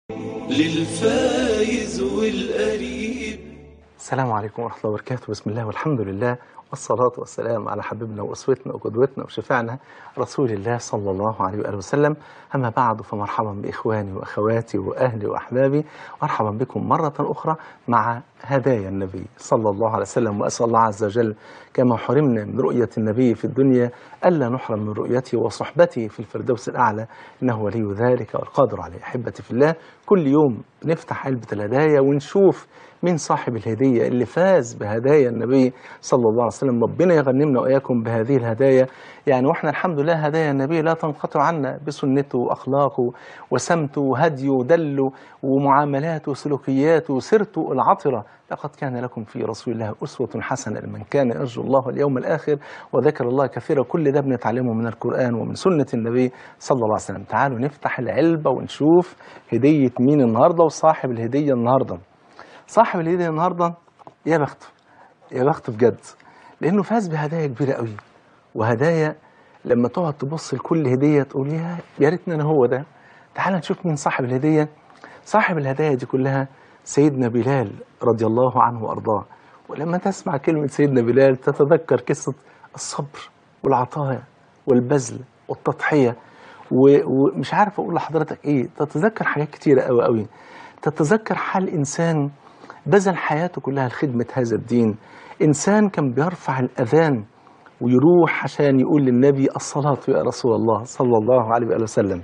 للفايز والقريب السلام عليكم ورحمة الله وبركاته بسم الله والحمد لله والصلاة والسلام على حبيبنا وأسوتنا وقدوتنا وشفعنا رسول الله صلى الله عليه وآله وسلم أما بعد فمرحبا بإخواني وأخواتي وأهلي وأحبابي مرحبا بكم مرة أخرى مع هدايا النبي صلى الله عليه وسلم وأسأل الله عز وجل كما حرمنا من رؤية النبي في الدنيا ألا نحرم من رؤيته وصحبته في الفردوس الأعلى إنه ولي ذلك والقادر عليه أحبتي في الله كل يوم نفتح علبة الهدايا ونشوف مين صاحب الهدية اللي فاز بهدايا النبي صلى الله عليه وسلم ربنا يغنمنا وإياكم بهذه الهدايا يعني وإحنا الحمد لله هدايا النبي لا تنقطع عنا بسنته وأخلاقه وسمته وهديه ودله ومعاملاته وسلوكياته وسيرته العطرة لقد كان لكم في رسول الله أسوة حسنة لمن كان يرجو الله واليوم الآخر وذكر الله كثيرا كل ده بنتعلمه من القرآن ومن سنة النبي صلى الله عليه وسلم تعالوا نفتح العلبة ونشوف هدية مين النهاردة وصاحب الهدية النهاردة صاحب الهدية النهاردة يا بخته يا بخته بجد لأنه فاز بهدايا كبيرة قوي وهدايا لما تقعد تبص لكل هدية تقول يا يا ريتني أنا هو ده تعال نشوف مين صاحب الهدية صاحب الهدايا دي كلها سيدنا بلال رضي الله عنه وأرضاه ولما تسمع كلمة سيدنا بلال تتذكر قصة الصبر والعطايا والبذل والتضحية و- ومش عارف أقول لحضرتك إيه تتذكر حاجات كتيرة قوي قوي تتذكر حال إنسان بذل حياته كلها لخدمة هذا الدين إنسان كان بيرفع الأذان ويروح عشان يقول للنبي الصلاة يا رسول الله صلى الله عليه وآله وسلم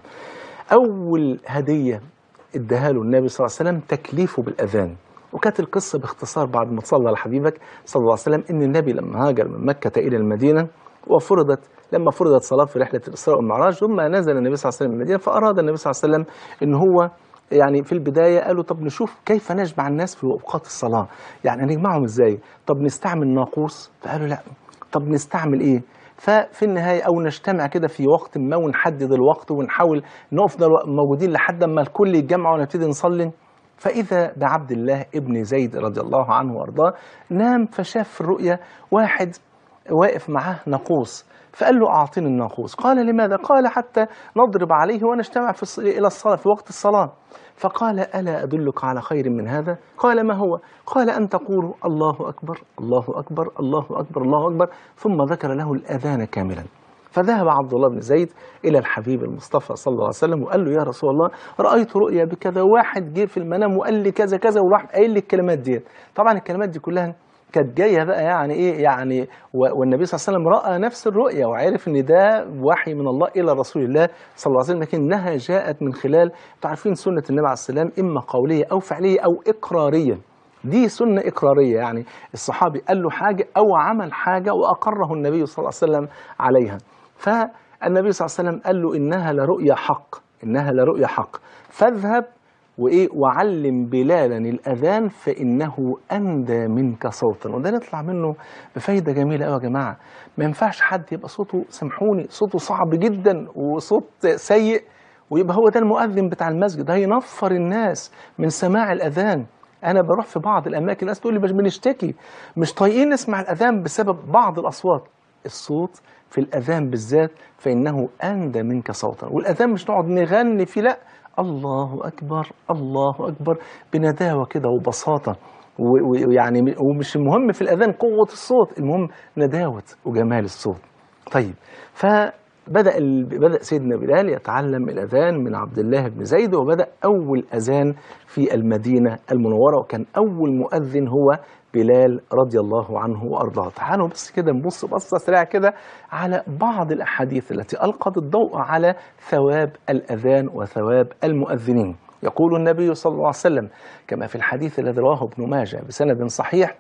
أول هدية اداها له النبي صلى الله عليه وسلم تكليفه بالأذان وكانت القصة باختصار بعد ما تصلى على حبيبك صلى الله عليه وسلم إن النبي لما هاجر من مكة إلى المدينة وفرضت لما فرضت صلاة في رحلة الإسراء والمعراج ثم نزل النبي صلى الله عليه وسلم المدينة فأراد النبي صلى الله عليه وسلم إن هو يعني في البداية قالوا طب نشوف كيف نجمع الناس في أوقات الصلاة يعني نجمعهم إزاي طب نستعمل ناقوس فقالوا لا طب نستعمل إيه ففي النهاية أو نجتمع كده في وقت ما ونحدد الوقت ونحاول نفضل موجودين لحد ما الكل يتجمع ونبتدي نصلي فإذا بعبد الله ابن زيد رضي الله عنه وأرضاه نام فشاف في الرؤيا واحد واقف معاه ناقوس فقال له أعطيني الناقوس قال لماذا؟ قال حتى نضرب عليه ونجتمع في الص- إلى الصلاة في وقت الصلاة فقال ألا أدلك على خير من هذا؟ قال ما هو؟ قال أن تقول الله أكبر الله أكبر الله أكبر الله أكبر ثم ذكر له الأذان كاملا فذهب عبد الله بن زيد إلى الحبيب المصطفى صلى الله عليه وسلم وقال له يا رسول الله رأيت رؤيا بكذا واحد جه في المنام وقال لي كذا كذا وراح قايل لي الكلمات ديت طبعا الكلمات دي كلها كانت جايه بقى يعني ايه يعني و- والنبي صلى الله عليه وسلم راى نفس الرؤيا وعرف ان ده وحي من الله الى رسول الله صلى الله عليه وسلم لكنها جاءت من خلال تعرفين سنه النبي عليه السلام اما قوليه او فعليه او اقراريه دي سنة إقرارية يعني الصحابي قال له حاجة أو عمل حاجة وأقره النبي صلى الله عليه وسلم عليها فالنبي صلى الله عليه وسلم قال له إنها لرؤيا حق إنها لرؤيا حق فاذهب وإيه وعلم بلالا الأذان فإنه أندى منك صوتا وده نطلع منه بفايدة جميلة أوي يا جماعة ما ينفعش حد يبقى صوته سامحوني صوته صعب جدا وصوت سيء ويبقى هو ده المؤذن بتاع المسجد هينفر الناس من سماع الأذان أنا بروح في بعض الأماكن الناس تقول لي مش بنشتكي مش طايقين نسمع الأذان بسبب بعض الأصوات الصوت في الأذان بالذات فإنه أندى منك صوتا والأذان مش نقعد نغني فيه لا الله أكبر الله أكبر بنداوة كده وبساطة و- و- ويعني ومش المهم في الأذان قوة الصوت المهم نداوة وجمال الصوت طيب فبدأ ال... بدأ سيدنا بلال يتعلم الأذان من عبد الله بن زيد وبدأ أول أذان في المدينة المنورة وكان أول مؤذن هو بلال رضي الله عنه وأرضاه تعالوا بس كده نبص بصة سريعة كده على بعض الأحاديث التي ألقت الضوء على ثواب الأذان وثواب المؤذنين يقول النبي صلى الله عليه وسلم كما في الحديث الذي رواه ابن ماجه بسند صحيح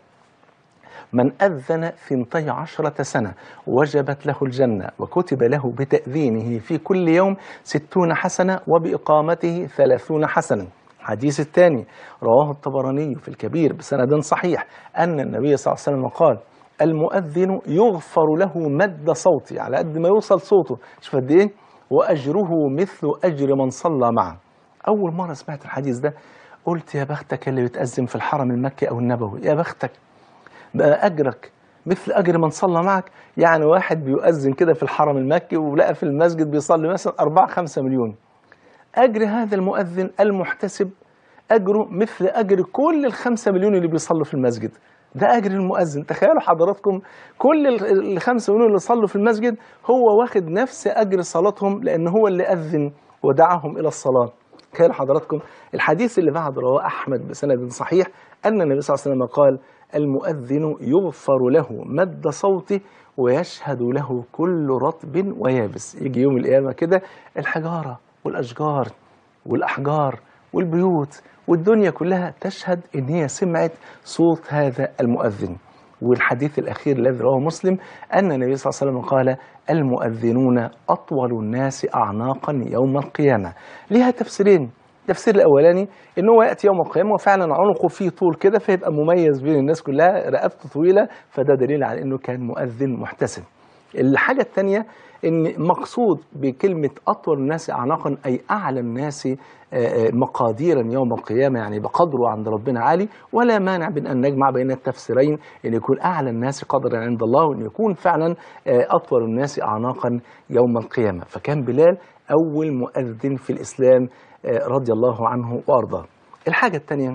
من أذن ثنتي عشرة سنة وجبت له الجنة وكتب له بتأذينه في كل يوم ستون حسنة وبإقامته ثلاثون حسنة الحديث الثاني رواه الطبراني في الكبير بسند صحيح أن النبي صلى الله عليه وسلم قال المؤذن يغفر له مد صوتي على قد ما يوصل صوته شوف قد ايه واجره مثل اجر من صلى معه اول مره سمعت الحديث ده قلت يا بختك اللي بتأذن في الحرم المكي او النبوي يا بختك بقى اجرك مثل اجر من صلى معك يعني واحد بيؤذن كده في الحرم المكي ولقى في المسجد بيصلي مثلا 4 5 مليون أجر هذا المؤذن المحتسب أجره مثل أجر كل الخمسة مليون اللي بيصلوا في المسجد ده أجر المؤذن تخيلوا حضراتكم كل ال- الخمسة مليون اللي صلوا في المسجد هو واخد نفس أجر صلاتهم لأن هو اللي أذن ودعاهم إلى الصلاة تخيلوا حضراتكم الحديث اللي بعد رواه أحمد بسند صحيح أن النبي صلى الله عليه وسلم قال المؤذن يغفر له مد صوته ويشهد له كل رطب ويابس يجي يوم القيامة كده الحجارة والأشجار والأحجار والبيوت والدنيا كلها تشهد إن هي سمعت صوت هذا المؤذن والحديث الأخير الذي رواه مسلم أن النبي صلى الله عليه وسلم قال المؤذنون أطول الناس أعناقا يوم القيامة لها تفسيرين التفسير الأولاني إن هو يأتي يوم القيامة وفعلا عنقه فيه طول كده فيبقى مميز بين الناس كلها رقبته طويلة فده دليل على إنه كان مؤذن محتسب الحاجة الثانية إن مقصود بكلمة أطول الناس أعناقا أي أعلى الناس آه، آه، مقاديرا يوم القيامة يعني بقدره عند ربنا عالي ولا مانع من أن نجمع بين التفسيرين أن يكون أعلى الناس قدرا عند الله وأن يكون فعلا آه، أطول الناس أعناقا يوم القيامة فكان بلال أول مؤذن في الإسلام آه، رضي الله عنه وأرضاه الحاجة الثانية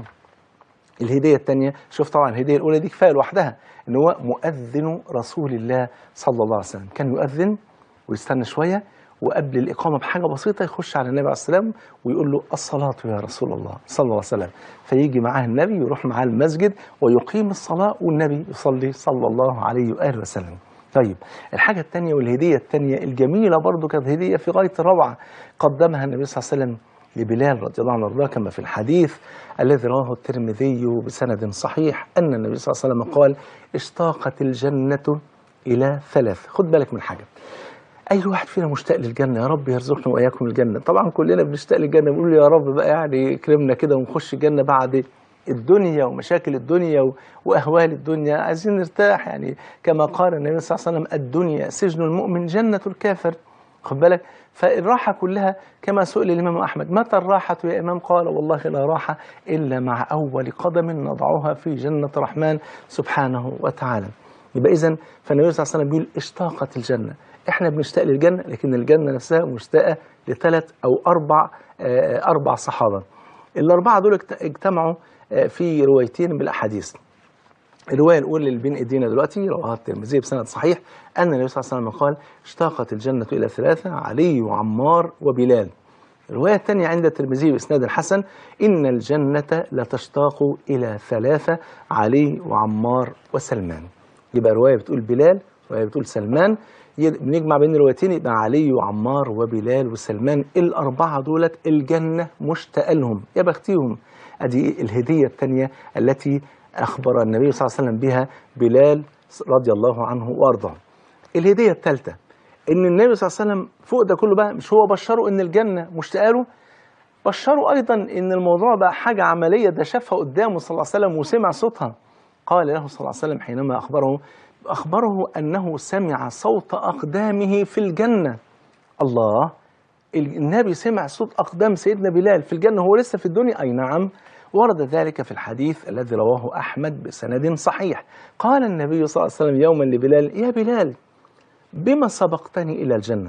الهدية الثانية شوف طبعا الهدية الأولى دي كفاية لوحدها إن هو مؤذن رسول الله صلى الله عليه وسلم كان يؤذن ويستنى شوية وقبل الإقامة بحاجة بسيطة يخش على النبي عليه السلام ويقول له الصلاة يا رسول الله صلى الله عليه وسلم فيجي معاه النبي يروح معاه المسجد ويقيم الصلاة والنبي يصلي صلى الله عليه وآله وسلم طيب الحاجة الثانية والهدية الثانية الجميلة برضو كانت هدية في غاية الروعة قدمها النبي صلى الله عليه وسلم لبلال رضي الله عنه وارضاه كما في الحديث الذي رواه الترمذي بسند صحيح أن النبي صلى الله عليه وسلم قال اشتاقت الجنة إلى ثلاث خد بالك من حاجة أي واحد فينا مشتاق للجنة يا رب يرزقنا وإياكم الجنة طبعا كلنا بنشتاق للجنة بنقول يا رب بقى يعني يكرمنا كده ونخش الجنة بعد الدنيا ومشاكل الدنيا و- وأهوال الدنيا عايزين نرتاح يعني كما قال النبي صلى الله عليه وسلم الدنيا سجن المؤمن جنة الكافر خد بالك فالراحة كلها كما سئل الإمام أحمد متى الراحة يا إمام قال والله لا راحة إلا مع أول قدم نضعها في جنة الرحمن سبحانه وتعالى يبقى إذا فالنبي صلى الله عليه وسلم بيقول اشتاقت الجنة احنا بنشتاق للجنة لكن الجنة نفسها مشتاقة لثلاث أو أربع آه، أربع صحابة الأربعة دول اجت- اجتمعوا آه، في روايتين بالأحاديث الرواية الأولى اللي بين إيدينا دلوقتي رواها الترمذي بسند صحيح أن النبي صلى الله عليه وسلم قال اشتاقت الجنة إلى ثلاثة علي وعمار وبلال الرواية الثانية عند الترمذي بإسناد الحسن إن الجنة لتشتاق إلى ثلاثة علي وعمار وسلمان يبقى رواية بتقول بلال رواية بتقول سلمان ي- بنجمع بين الروايتين يبقى علي وعمار وبلال وسلمان الأربعة دولت الجنة مشتاقة لهم يا بختيهم أدي الهدية الثانية التي أخبر النبي صلى الله عليه وسلم بها بلال رضي الله عنه وأرضاه الهدية الثالثة إن النبي صلى الله عليه وسلم فوق ده كله بقى مش هو بشره إن الجنة مشتاقة له بشروا أيضا إن الموضوع بقى حاجة عملية ده شافها قدامه صلى الله عليه وسلم وسمع صوتها قال له صلى الله عليه وسلم حينما أخبره أخبره أنه سمع صوت أقدامه في الجنة الله النبي سمع صوت أقدام سيدنا بلال في الجنة هو لسه في الدنيا أي نعم ورد ذلك في الحديث الذي رواه أحمد بسند صحيح قال النبي صلى الله عليه وسلم يوما لبلال يا بلال بما سبقتني إلى الجنة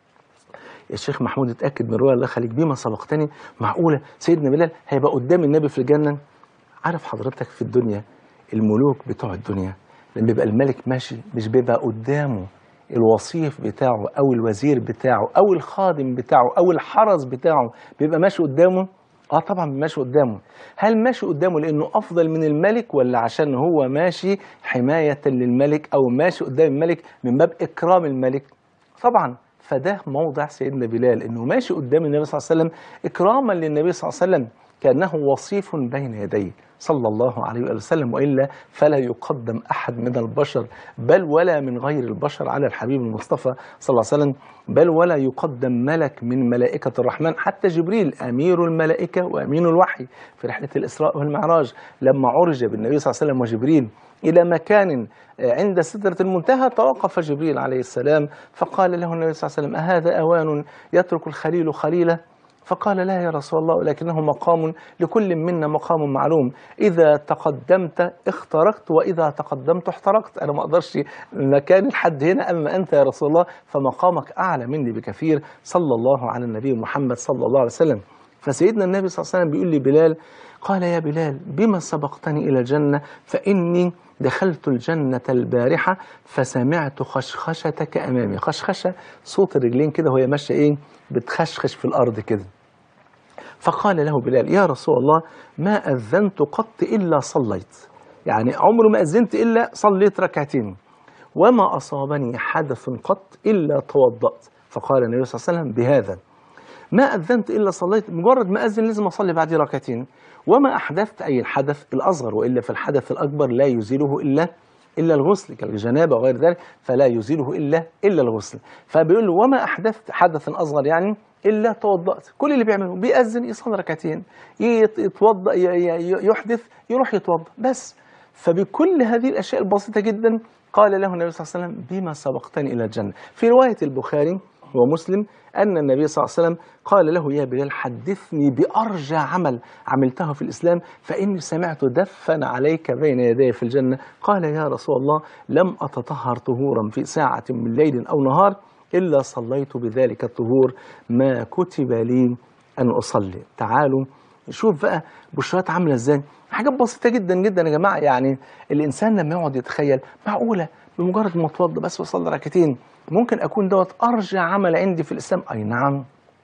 يا شيخ محمود اتأكد من الرؤيا الله يخليك بما سبقتني معقولة سيدنا بلال هيبقى قدام النبي في الجنة عارف حضرتك في الدنيا الملوك بتوع الدنيا لما بيبقى الملك ماشي مش بيبقى قدامه الوصيف بتاعه او الوزير بتاعه او الخادم بتاعه او الحرس بتاعه بيبقى ماشي قدامه اه طبعا ماشي قدامه هل ماشي قدامه لانه افضل من الملك ولا عشان هو ماشي حماية للملك او ماشي قدام الملك من باب اكرام الملك طبعا فده موضع سيدنا بلال انه ماشي قدام النبي صلى الله عليه وسلم اكراما للنبي صلى الله عليه وسلم كانه وصيف بين يديه صلى الله عليه وآله وسلم والا فلا يقدم احد من البشر بل ولا من غير البشر على الحبيب المصطفى صلى الله عليه وسلم بل ولا يقدم ملك من ملائكه الرحمن حتى جبريل امير الملائكه وامين الوحي في رحله الاسراء والمعراج لما عرج بالنبي صلى الله عليه وسلم وجبريل إلى مكان عند سدرة المنتهى توقف جبريل عليه السلام فقال له النبي صلى الله عليه وسلم أهذا أوان يترك الخليل خليله فقال لا يا رسول الله ولكنه مقام لكل منا مقام معلوم إذا تقدمت اخترقت وإذا تقدمت احترقت أنا ما أقدرش مكان الحد هنا أما أنت يا رسول الله فمقامك أعلى مني بكثير صلى الله على النبي محمد صلى الله عليه وسلم فسيدنا النبي صلى الله عليه وسلم بيقول لي بلال قال يا بلال بما سبقتني إلى الجنة فإني دخلت الجنة البارحة فسمعت خشخشتك أمامي خشخشة صوت الرجلين كده وهي ماشية إيه بتخشخش في الأرض كده فقال له بلال يا رسول الله ما أذنت قط إلا صليت يعني عمره ما أذنت إلا صليت ركعتين وما أصابني حدث قط إلا توضأت فقال النبي صلى الله عليه وسلم بهذا ما أذنت إلا صليت مجرد ما أذن لازم أصلي بعديه ركعتين وما أحدثت أي الحدث الأصغر وإلا في الحدث الأكبر لا يزيله إلا إلا الغسل كالجنابة وغير ذلك فلا يزيله إلا إلا الغسل فبيقول له وما أحدثت حدثا أصغر يعني إلا توضأت كل اللي بيعمله بيأذن يصلي ركعتين يت- يتوضأ ي- ي- يحدث يروح يتوضأ بس فبكل هذه الأشياء البسيطة جدا قال له النبي صلى الله عليه وسلم بما سبقتني إلى الجنة في رواية البخاري ومسلم أن النبي صلى الله عليه وسلم قال له يا بلال حدثني بأرجى عمل عملته في الإسلام فإني سمعت دفا عليك بين يدي في الجنة قال يا رسول الله لم أتطهر طهورا في ساعة من ليل أو نهار إلا صليت بذلك الطهور ما كتب لي أن أصلي تعالوا شوف بقى بشرات عاملة إزاي حاجات بسيطة جدا جدا يا جماعة يعني الإنسان لما يقعد يتخيل معقولة بمجرد ما اتوضى بس وصلي ركعتين ممكن أكون دوت أرجى عمل عندي في الإسلام أي نعم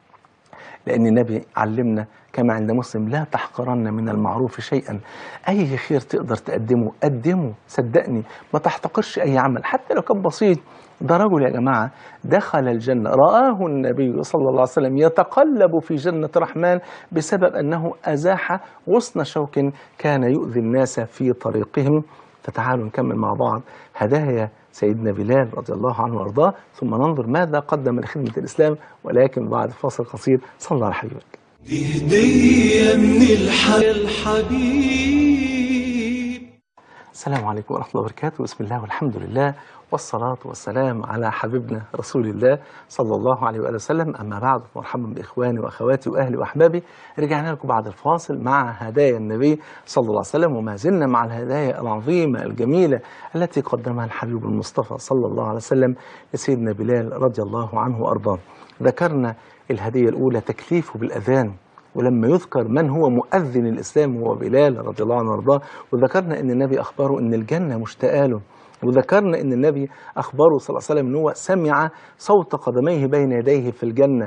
لأن النبي علمنا كما عند مسلم لا تحقرن من المعروف شيئا أي خير تقدر تقدمه قدمه صدقني ما تحتقرش أي عمل حتى لو كان بسيط ده رجل يا جماعة دخل الجنة رآه النبي صلى الله عليه وسلم يتقلب في جنة الرحمن بسبب أنه أزاح غصن شوك كان يؤذي الناس في طريقهم فتعالوا نكمل مع بعض هدايا سيدنا بلال رضي الله عنه وارضاه ثم ننظر ماذا قدم لخدمة الإسلام ولكن بعد فاصل قصير صلى الله على حبيبك دي هدية من الح- الحبيب السلام عليكم ورحمة الله وبركاته بسم الله والحمد لله والصلاة والسلام على حبيبنا رسول الله صلى الله عليه وآله وسلم أما بعد مرحبا بإخواني وأخواتي وأهلي وأحبابي رجعنا لكم بعد الفاصل مع هدايا النبي صلى الله عليه وسلم وما زلنا مع الهدايا العظيمة الجميلة التي قدمها الحبيب المصطفى صلى الله عليه وسلم لسيدنا بلال رضي الله عنه وأرضاه ذكرنا الهدية الأولى تكليفه بالأذان ولما يذكر من هو مؤذن الإسلام هو بلال رضي الله عنه وارضاه وذكرنا أن النبي أخبره أن الجنة مشتاقة له وذكرنا أن النبي أخبره صلى الله عليه وسلم أن هو سمع صوت قدميه بين يديه في الجنة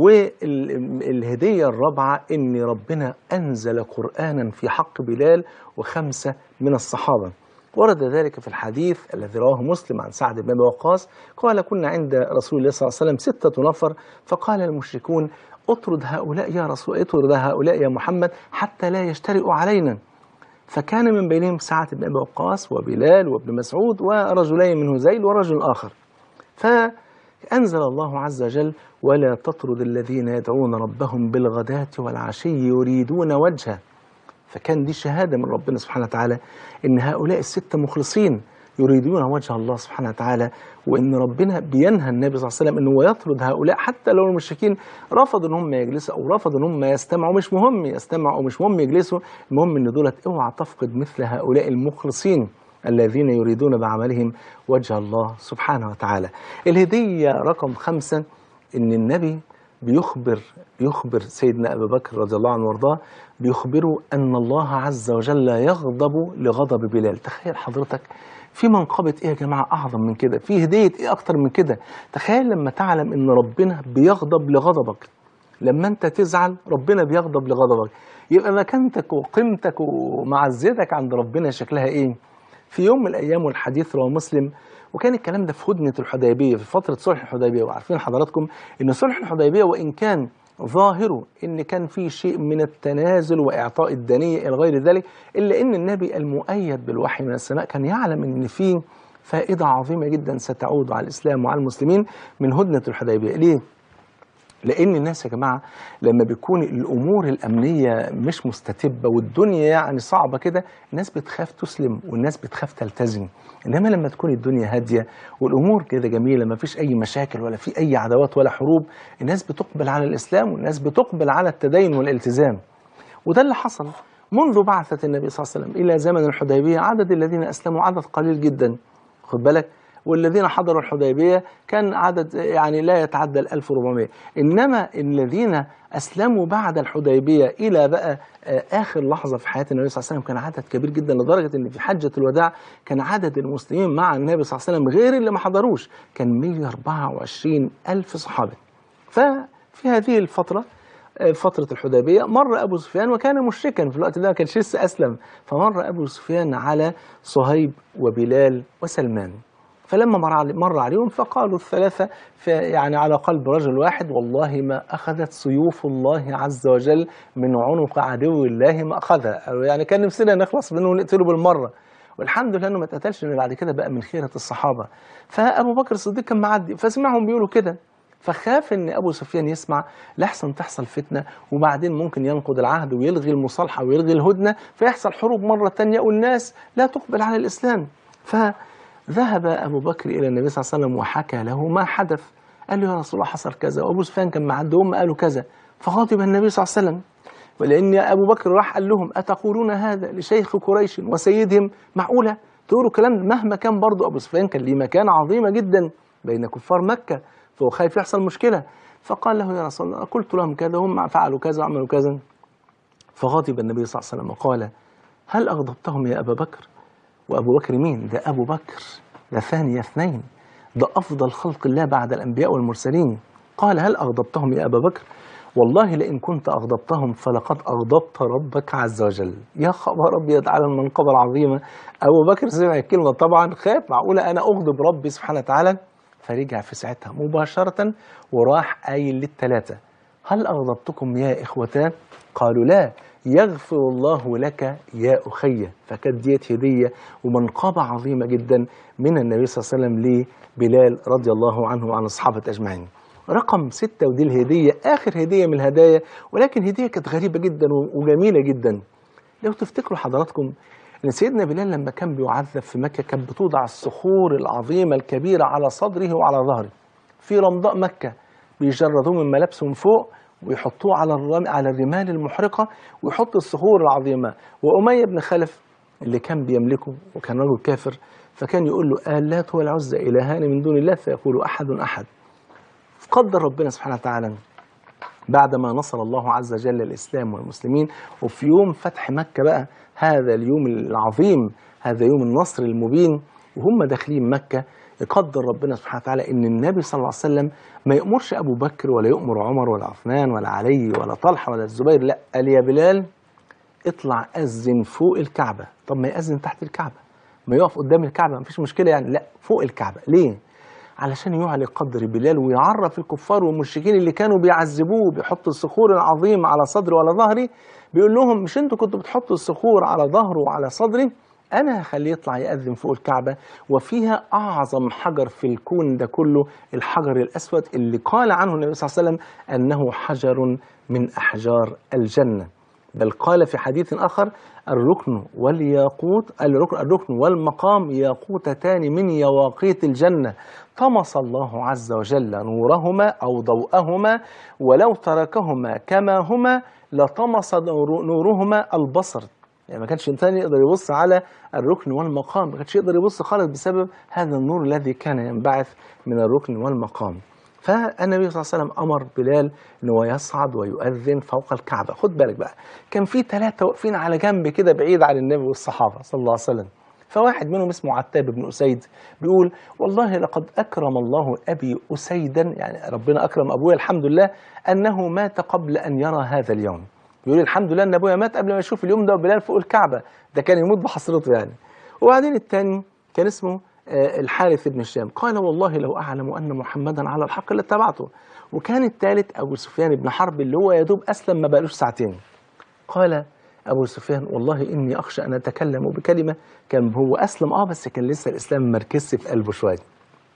والهدية الرابعة أن ربنا أنزل قرآنا في حق بلال وخمسة من الصحابة ورد ذلك في الحديث الذي رواه مسلم عن سعد بن أبي وقاص قال كنا عند رسول الله صلى الله عليه وسلم ستة نفر فقال المشركون اطرد هؤلاء يا رسول اطرد هؤلاء يا محمد حتى لا يجترئوا علينا فكان من بينهم سعد بن أبي وقاص وبلال وابن مسعود ورجلين من هزيل ورجل آخر فأنزل الله عز وجل ولا تطرد الذين يدعون ربهم بالغداة والعشي يريدون وجهه فكان دي شهادة من ربنا سبحانه وتعالى إن هؤلاء الستة مخلصين يريدون وجه الله سبحانه وتعالى وإن ربنا بينهى النبي صلى الله عليه وسلم إنه يطرد هؤلاء حتى لو المشركين رفضوا إن هم يجلسوا أو رفضوا إن هم يستمعوا مش مهم يستمعوا أو مش مهم يجلسوا المهم إن دولت اوعى تفقد مثل هؤلاء المخلصين الذين يريدون بعملهم وجه الله سبحانه وتعالى الهدية رقم خمسة إن النبي بيخبر بيخبر سيدنا أبي بكر رضي الله عنه وارضاه بيخبره أن الله عز وجل يغضب لغضب بلال تخيل حضرتك في منقبة إيه يا جماعة أعظم من كده في هدية إيه أكتر من كده تخيل لما تعلم أن ربنا بيغضب لغضبك لما أنت تزعل ربنا بيغضب لغضبك يبقى مكانتك وقيمتك ومعزتك عند ربنا شكلها إيه في يوم من الأيام والحديث رواه مسلم وكان الكلام ده في هدنة الحديبية في فترة صلح الحديبية وعارفين حضراتكم إن صلح الحديبية وإن كان ظاهره إن كان في شيء من التنازل وإعطاء الدنية إلى غير ذلك إلا إن النبي المؤيد بالوحي من السماء كان يعلم إن فيه فائدة عظيمة جدا ستعود على الإسلام وعلى المسلمين من هدنة الحديبية ليه؟ لان الناس يا جماعه لما بيكون الامور الامنيه مش مستتبه والدنيا يعني صعبه كده الناس بتخاف تسلم والناس بتخاف تلتزم انما لما تكون الدنيا هاديه والامور كده جميله ما فيش اي مشاكل ولا في اي عداوات ولا حروب الناس بتقبل على الاسلام والناس بتقبل على التدين والالتزام وده اللي حصل منذ بعثة النبي صلى الله عليه وسلم إلى زمن الحديبية عدد الذين أسلموا عدد قليل جدا خد بالك والذين حضروا الحديبية كان عدد يعني لا يتعدى ال 1400 إنما الذين أسلموا بعد الحديبية إلى بقى آه، آخر لحظة في حياة النبي صلى الله عليه وسلم كان عدد كبير جدا لدرجة إن في حجة الوداع كان عدد المسلمين مع النبي صلى الله عليه وسلم غير اللي ما حضروش كان 124 ألف صحابي ففي هذه الفترة آه، فترة الحديبية مر أبو سفيان وكان مشركا في الوقت ده ما كانش لسه أسلم فمر أبو سفيان على صهيب وبلال وسلمان فلما مر علي- مر عليهم فقالوا الثلاثة في يعني على قلب رجل واحد والله ما أخذت سيوف الله عز وجل من عنق عدو الله ما أخذها قالوا يعني كان نفسنا نخلص منه ونقتله بالمرة والحمد لله انه ما اتقتلش لان بعد كده بقى من خيرة الصحابة فأبو بكر الصديق كان معدي فسمعهم بيقولوا كده فخاف ان ابو سفيان يسمع لحسن تحصل فتنه وبعدين ممكن ينقض العهد ويلغي المصالحه ويلغي الهدنه فيحصل حروب مره تانية والناس لا تقبل على الاسلام فذهب ابو بكر الى النبي صلى الله عليه وسلم وحكى له ما حدث قال له يا رسول الله حصل كذا وابو سفيان كان معدي هم قالوا كذا فغضب النبي صلى الله عليه وسلم ولان ابو بكر راح قال لهم اتقولون هذا لشيخ قريش وسيدهم معقوله تقولوا كلام مهما كان برضه ابو سفيان كان ليه مكانه عظيمه جدا بين كفار مكه فهو خايف يحصل مشكله فقال له يا رسول الله قلت لهم كذا هم فعلوا كذا وعملوا كذا فغضب النبي صلى الله عليه وسلم وقال هل اغضبتهم يا ابا بكر وابو بكر مين ده ابو بكر ده ثاني اثنين ده افضل خلق الله بعد الانبياء والمرسلين قال هل اغضبتهم يا ابا بكر والله لئن كنت اغضبتهم فلقد اغضبت ربك عز وجل يا خبر ابيض على المنقبه العظيمه ابو بكر سمع الكلمه طبعا خاف معقوله انا اغضب ربي سبحانه وتعالى فرجع في ساعتها مباشره وراح قايل للثلاثه هل أغضبتكم يا إخوتان؟ قالوا لا يغفر الله لك يا أخي فكانت ديت هدية ومنقبة عظيمة جدا من النبي صلى الله عليه وسلم لبلال رضي الله عنه وعن الصحابة أجمعين رقم ستة ودي الهدية آخر هدية من الهدايا ولكن هدية كانت غريبة جدا وجميلة جدا لو تفتكروا حضراتكم ان سيدنا بلال لما كان بيعذب في مكه كانت بتوضع الصخور العظيمه الكبيره على صدره وعلى ظهره في رمضاء مكه بيجردوه من ملابسهم فوق ويحطوه على الرم... على الرمال المحرقه ويحط الصخور العظيمه واميه بن خلف اللي كان بيملكه وكان رجل كافر فكان يقول له آلات والعزى إلهان من دون الله فيقول أحد أحد قدر ربنا سبحانه وتعالى بعدما نصر الله عز وجل الإسلام والمسلمين وفي يوم فتح مكة بقى هذا اليوم العظيم هذا يوم النصر المبين وهم داخلين مكة يقدر ربنا سبحانه وتعالى ان النبي صلى الله عليه وسلم ما يأمرش ابو بكر ولا يأمر عمر ولا عثمان ولا علي ولا طلحه ولا الزبير لا قال يا بلال اطلع أذن فوق الكعبة طب ما يأذن تحت الكعبة ما يقف قدام الكعبة مفيش مشكلة يعني لا فوق الكعبة ليه؟ علشان يعلي قدر بلال ويعرف الكفار والمشركين اللي كانوا بيعذبوه بيحطوا الصخور العظيمة على صدره وعلى ظهري بيقول لهم مش انتوا كنتوا بتحطوا الصخور على ظهره وعلى صدري انا هخليه يطلع يأذن فوق الكعبة وفيها اعظم حجر في الكون ده كله الحجر الاسود اللي قال عنه النبي صلى الله عليه وسلم انه حجر من احجار الجنه بل قال في حديث آخر الركن والياقوت الركن, الركن والمقام ياقوتتان من يواقيت الجنة طمس الله عز وجل نورهما أو ضوءهما ولو تركهما كما هما لطمس نور- نورهما البصر يعني ما كانش انسان يقدر يبص على الركن والمقام ما كانش يقدر يبص خالص بسبب هذا النور الذي كان ينبعث من الركن والمقام فالنبي صلى الله عليه وسلم امر بلال ان هو يصعد ويؤذن فوق الكعبه خد بالك بقى كان في ثلاثه واقفين على جنب كده بعيد عن النبي والصحابه صلى الله عليه وسلم فواحد منهم اسمه عتاب بن أسيد بيقول والله لقد أكرم الله أبي أسيدا يعني ربنا أكرم أبويا الحمد لله أنه مات قبل أن يرى هذا اليوم بيقول الحمد لله أن أبويا مات قبل ما يشوف اليوم ده وبلال فوق الكعبة ده كان يموت بحسرته يعني وبعدين الثاني كان اسمه آه، الحارث بن الشام قال والله لو أعلم أن محمدا على الحق لاتبعته وكان الثالث أبو سفيان بن حرب اللي هو يدوب أسلم ما بقالوش ساعتين قال أبو سفيان والله إني أخشى أن أتكلم بكلمة كان هو أسلم أه بس كان لسه الإسلام مركز في قلبه شوية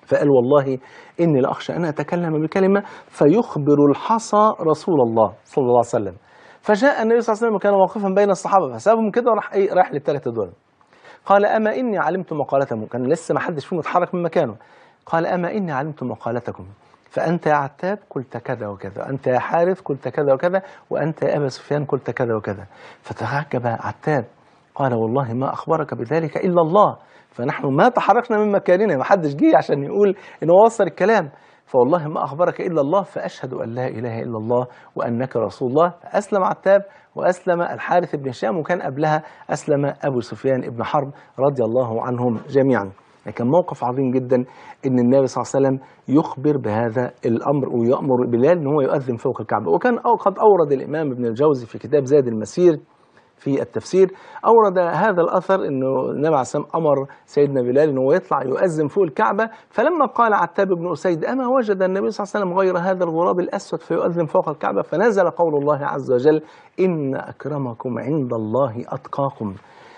فقال والله إني لأخشى أن أتكلم بكلمة فيخبر الحصى رسول الله صلى الله عليه وسلم فجاء النبي صلى الله عليه وسلم وكان واقفا بين الصحابة فسابهم كده وراح إيه راح للثلاثة دول قال أما إني علمت مقالتكم كان لسه ما حدش فيهم اتحرك من مكانه قال أما إني علمت مقالتكم فأنت يا عتاب قلت كذا وكذا أنت يا حارث قلت كذا وكذا وأنت يا أبا سفيان قلت كذا وكذا فتعجب عتاب قال والله ما أخبرك بذلك إلا الله فنحن ما تحركنا من مكاننا ما حدش جه عشان يقول إن هو وصل الكلام فوالله ما أخبرك إلا الله فأشهد أن لا إله إلا الله وأنك رسول الله أسلم عتاب وأسلم الحارث بن هشام وكان قبلها أسلم أبو سفيان بن حرب رضي الله عنهم جميعا لكن موقف عظيم جدا ان النبي صلى الله عليه وسلم يخبر بهذا الامر ويامر بلال ان هو يؤذن فوق الكعبه وكان أو قد اورد الامام ابن الجوزي في كتاب زاد المسير في التفسير اورد هذا الاثر انه النبي عليه الصلاه والسلام امر سيدنا بلال انه يطلع يؤذن فوق الكعبه فلما قال عتاب بن اسيد اما وجد النبي صلى الله عليه وسلم غير هذا الغراب الاسود فيؤذن فوق الكعبه فنزل قول الله عز وجل ان اكرمكم عند الله اتقاكم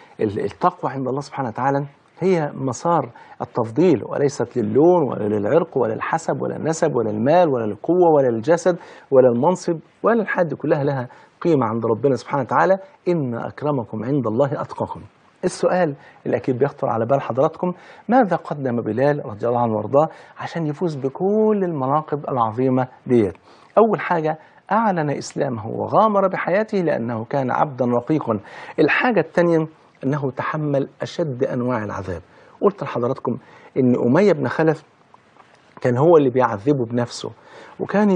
التقوى عند الله سبحانه وتعالى هي مسار التفضيل وليست للون ولا للعرق ولا الحسب ولا النسب ولا المال ولا القوة ولا الجسد ولا المنصب ولا الحد كلها لها قيمة عند ربنا سبحانه وتعالى إن أكرمكم عند الله أتقاكم السؤال اللي أكيد بيخطر على بال حضراتكم ماذا قدم بلال رضي الله عنه وارضاه عشان يفوز بكل المناقب العظيمة ديت أول حاجة أعلن إسلامه وغامر بحياته لأنه كان عبدا رقيقا الحاجة الثانية أنه تحمل أشد أنواع العذاب قلت لحضراتكم أن أمية بن خلف كان هو اللي بيعذبه بنفسه وكان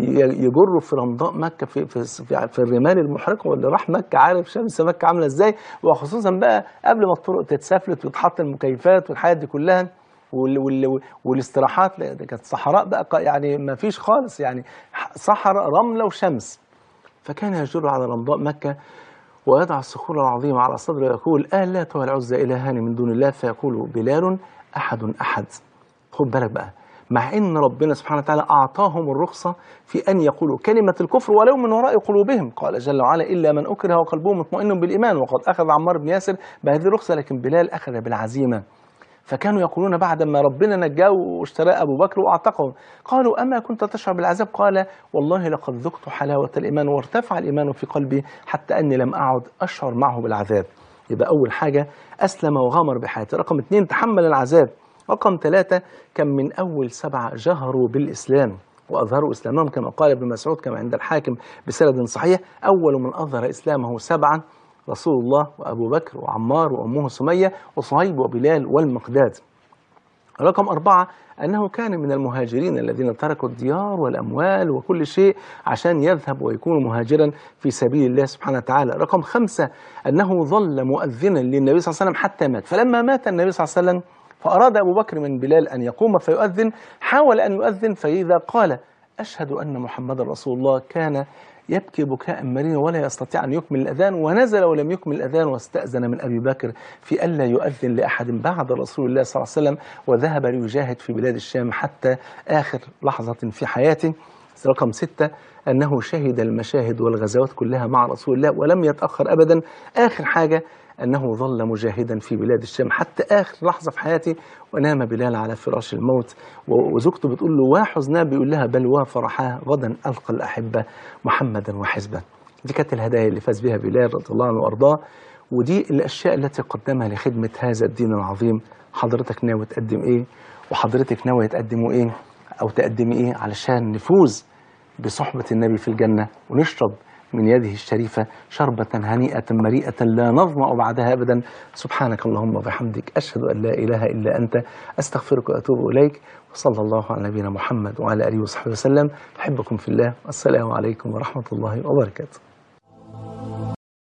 يجره في رمضاء مكة في, في, في, في الرمال المحرقة واللي راح مكة عارف شمس مكة عاملة ازاي وخصوصا بقى قبل ما الطرق تتسفلت وتحط المكيفات والحاجات دي كلها وال وال والاستراحات ده كانت صحراء بقى يعني ما فيش خالص يعني صحراء رملة وشمس فكان يجر على رمضاء مكة ويضع الصخور العظيمة على صدره ويقول آلات والعزى إلهان من دون الله فيقول بلال أحد أحد خد بالك بقى مع ان ربنا سبحانه وتعالى اعطاهم الرخصه في ان يقولوا كلمه الكفر ولو من وراء قلوبهم قال جل وعلا الا من اكره وقلبه مطمئن بالايمان وقد اخذ عمار بن ياسر بهذه الرخصه لكن بلال اخذ بالعزيمه فكانوا يقولون بعد ما ربنا نجاه واشترى ابو بكر واعتقه قالوا اما كنت تشعر بالعذاب قال والله لقد ذقت حلاوه الايمان وارتفع الايمان في قلبي حتى اني لم اعد اشعر معه بالعذاب يبقى اول حاجه اسلم وغامر بحياته رقم اثنين تحمل العذاب رقم ثلاثة كان من أول سبعة جهروا بالإسلام وأظهروا إسلامهم كما قال ابن مسعود كما عند الحاكم بسند صحيح أول من أظهر إسلامه سبعا رسول الله وأبو بكر وعمار وأمه سمية وصهيب وبلال والمقداد رقم أربعة أنه كان من المهاجرين الذين تركوا الديار والأموال وكل شيء عشان يذهب ويكون مهاجرا في سبيل الله سبحانه وتعالى رقم خمسة أنه ظل مؤذنا للنبي صلى الله عليه وسلم حتى مات فلما مات النبي صلى الله عليه وسلم فأراد أبو بكر من بلال أن يقوم فيؤذن حاول أن يؤذن فإذا قال أشهد أن محمد رسول الله كان يبكي بكاء مرينا ولا يستطيع أن يكمل الأذان ونزل ولم يكمل الأذان واستأذن من أبي بكر في ألا يؤذن لأحد بعد رسول الله صلى الله عليه وسلم وذهب ليجاهد في بلاد الشام حتى آخر لحظة في حياته رقم ستة أنه شهد المشاهد والغزوات كلها مع رسول الله ولم يتأخر أبدا آخر حاجة أنه ظل مجاهدا في بلاد الشام حتى آخر لحظة في حياته ونام بلال على فراش الموت وزوجته بتقول له وحزناه بيقول لها بل وفرحاه غدا ألقى الأحبة محمدا وحزبه دي كانت الهدايا اللي فاز بها بلال رضي الله عنه وأرضاه ودي الأشياء التي قدمها لخدمة هذا الدين العظيم حضرتك ناوي تقدم إيه وحضرتك ناوي تقدموا إيه أو تقدمي إيه علشان نفوز بصحبة النبي في الجنة ونشرب من يده الشريفة شربة هنيئة مريئة لا نظمأ بعدها أبدا سبحانك اللهم وبحمدك أشهد أن لا إله إلا أنت أستغفرك وأتوب إليك وصلى الله على نبينا محمد وعلى آله وصحبه وسلم أحبكم في الله والسلام عليكم ورحمة الله وبركاته